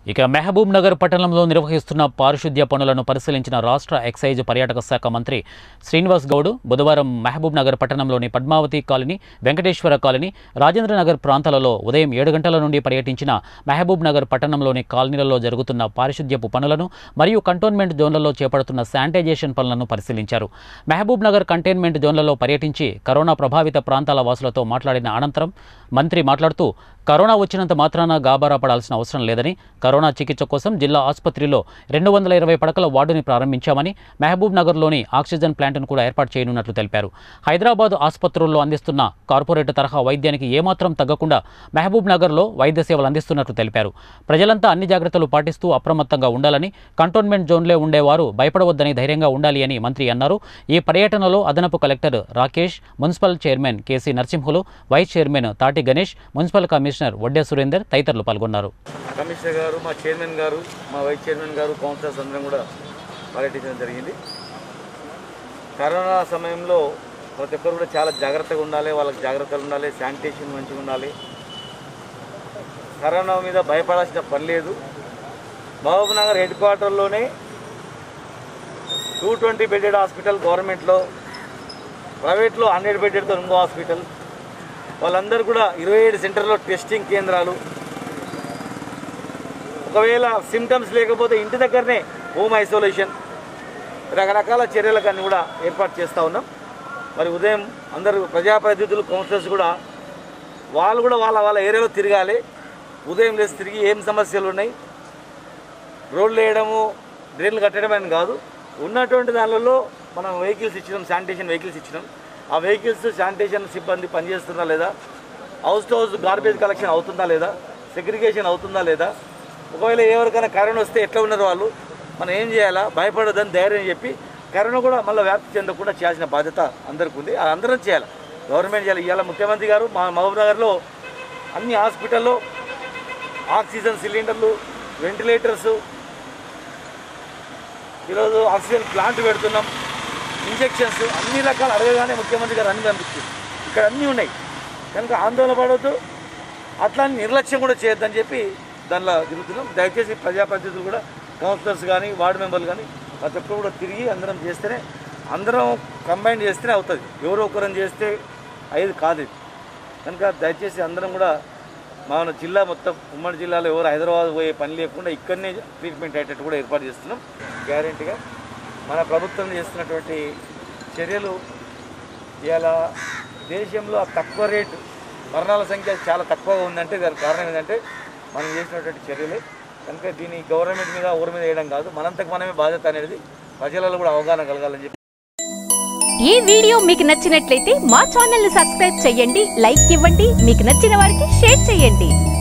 ఇక మహబూబ్ నగర్ పట్టణంలో నిర్వహిస్తున్న పారిశుద్ధ్య పనులను పరిశీలించిన రాష్ట్ర ఎక్సైజ్ పర్యాటక శాఖ మంత్రి శ్రీనివాస్ గౌడ్ బుధవారం మహబూబ్ నగర్ పట్టణంలోని Padmavathi colony Venkateswara colony Rajendranagar ప్రాంతాలలో ఉదయం ఏడు గంటల నుండి పర్యటించిన మహబూబ్ నగర్ పట్టణంలోని కాలనీలలో జరుగుతున్న పారిశుద్ధ్యపు పనులను మరియు కంటోన్మెంట్ జోన్లలో చేపడుతున్న శానిటైజేషన్ పనులను పరిశీలించారు మహబూబ్ నగర్ కంటైన్మెంట్ జోన్లలో పర్యటించి కరోనా ప్రభావిత ప్రాంతాల వాసులతో మాట్లాడిన అనంతరం మంత్రి మాట్లాడుతూ కరోనా వచ్చినంత మాత్రాన గాబరా పడాల్సిన అవసరం లేదని కరోనా చికిత్స కోసం జిల్లా ఆసుపత్రిలో రెండు వందల ఇరవై పడకల వార్డుని ప్రారంభించామని మహబూబ్ నగర్లోని ఆక్సిజన్ ప్లాంట్ను కూడా ఏర్పాటు చేయనున్నట్లు తెలిపారు హైదరాబాద్ ఆసుపత్రుల్లో అందిస్తున్న కార్పొరేట్ తరహా వైద్యానికి ఏమాత్రం తగ్గకుండా మహబూబ్ నగర్లో వైద్య సేవలు అందిస్తున్నట్లు తెలిపారు ప్రజలంతా అన్ని జాగ్రత్తలు పాటిస్తూ అప్రమత్తంగా ఉండాలని కంటోన్మెంట్ జోన్లే ఉండేవారు భయపడవద్దని ధైర్యంగా ఉండాలి అని మంత్రి అన్నారు ఈ పర్యటనలో అదనపు collector Rakesh municipal chairman KC Narasimhulu vice chairman Tati Ganesh municipal commissioner Vadde Surender తదితరులు పాల్గొన్నారు కమిషనర్ గారు మా చైర్మన్ గారు మా వైస్ చైర్మన్ గారు కౌన్సిలర్స్ అందరం కూడా పర్యటించడం జరిగింది కరోనా సమయంలో ప్రతి ఒక్కరు కూడా చాలా జాగ్రత్తగా ఉండాలి వాళ్ళకి జాగ్రత్తలు ఉండాలి శానిటేషన్ మంచిగా ఉండాలి కరోనా మీద భయపడాల్సిన పని లేదు మహబూబ్ నగర్ హెడ్ క్వార్టర్లోనే టూ ట్వంటీ బెడెడ్ హాస్పిటల్ గవర్నమెంట్లో ప్రైవేట్లో హండ్రెడ్ బెడెడ్తో ఇంకో హాస్పిటల్ వాళ్ళందరూ కూడా ఇరవై ఏడు సెంటర్లో టెస్టింగ్ కేంద్రాలు ఒకవేళ సిమ్టమ్స్ లేకపోతే ఇంటి దగ్గరనే హోమ్ ఐసోలేషన్ రకరకాల చర్యలకు అన్ని కూడా ఏర్పాటు చేస్తూ ఉన్నాం మరి ఉదయం అందరూ ప్రజాప్రతినిధులు కౌన్సిలర్స్ కూడా వాళ్ళు కూడా వాళ్ళ వాళ్ళ ఏరియాలో తిరగాలి ఉదయం లేచి తిరిగి ఏం సమస్యలు ఉన్నాయి రోడ్లు వేయడము డ్రైన్లు కట్టడం అని కాదు ఉన్నటువంటి దానిలో మనం వెహికల్స్ ఇచ్చినాం శానిటేషన్ వెహికల్స్ ఇచ్చినాం ఆ వెహికల్స్ శానిటేషన్ సిబ్బంది పనిచేస్తుందా లేదా house to house garbage collection అవుతుందా లేదా సెగ్రిగేషన్ అవుతుందా లేదా ఒకవేళ ఎవరికైనా కరోనా వస్తే ఎట్లా ఉన్నారు వాళ్ళు మనం ఏం చేయాలా భయపడదని ధైర్యం చెప్పి కరోనా కూడా మళ్ళీ వ్యాప్తి చెందకుండా చేయాల్సిన బాధ్యత అందరికీ ఉంది అది అందరం చేయాలి గవర్నమెంట్ చేయాలి ఇవాళ ముఖ్యమంత్రి గారు మా మహబూబ్ నగర్లో అన్ని హాస్పిటల్లో ఆక్సిజన్ సిలిండర్లు వెంటిలేటర్స్ ఈరోజు ఆక్సిజన్ ప్లాంట్ పెడుతున్నాం ఇంజెక్షన్స్ అన్ని రకాలు అడగగానే ముఖ్యమంత్రి గారు అన్ని పంపించారు ఇక్కడ అన్నీ ఉన్నాయి కనుక ఆందోళన పడవద్దు అట్లా అని నిర్లక్ష్యం కూడా చేయొద్దని చెప్పి దానిలో తిరుగుతున్నాం దయచేసి ప్రజాప్రతినిధులు కూడా కౌన్సిలర్స్ కానీ వార్డు మెంబర్లు కానీ ప్రతి ఒక్కరు కూడా తిరిగి అందరం చేస్తేనే అందరం కంబైన్ చేస్తేనే అవుతుంది ఎవరో ఒకరం చేస్తే అయ్యేది కాదు ఇది కనుక దయచేసి అందరం కూడా మన జిల్లా మొత్తం ఉమ్మడి జిల్లాలో ఎవరు హైదరాబాద్ పోయే పని లేకుండా ఇక్కడనే ట్రీట్మెంట్ అయ్యేటట్టు కూడా ఏర్పాటు చేస్తున్నాం గ్యారెంటీగా మన ప్రభుత్వం చేస్తున్నటువంటి చర్యలు ఇవాళ దేశంలో ఆ తక్కువ రేటు మరణాల సంఖ్య చాలా తక్కువగా ఉందంటే దానికి కారణం ఏంటంటే మనం చేసినటువంటి చర్యలే కనుక దీన్ని గవర్నమెంట్ మీద ఊరి మీద వేయడం కాదు మనంతకు మనమే బాధ్యత అనేది ప్రజలలో కూడా అవగాహన కలగాలని చెప్పి ఈ వీడియో మీకు నచ్చినట్లయితే మా ఛానల్ ని సబ్స్క్రైబ్ చేయండి లైక్ ఇవ్వండి మీకు నచ్చిన వారికి షేర్ చేయండి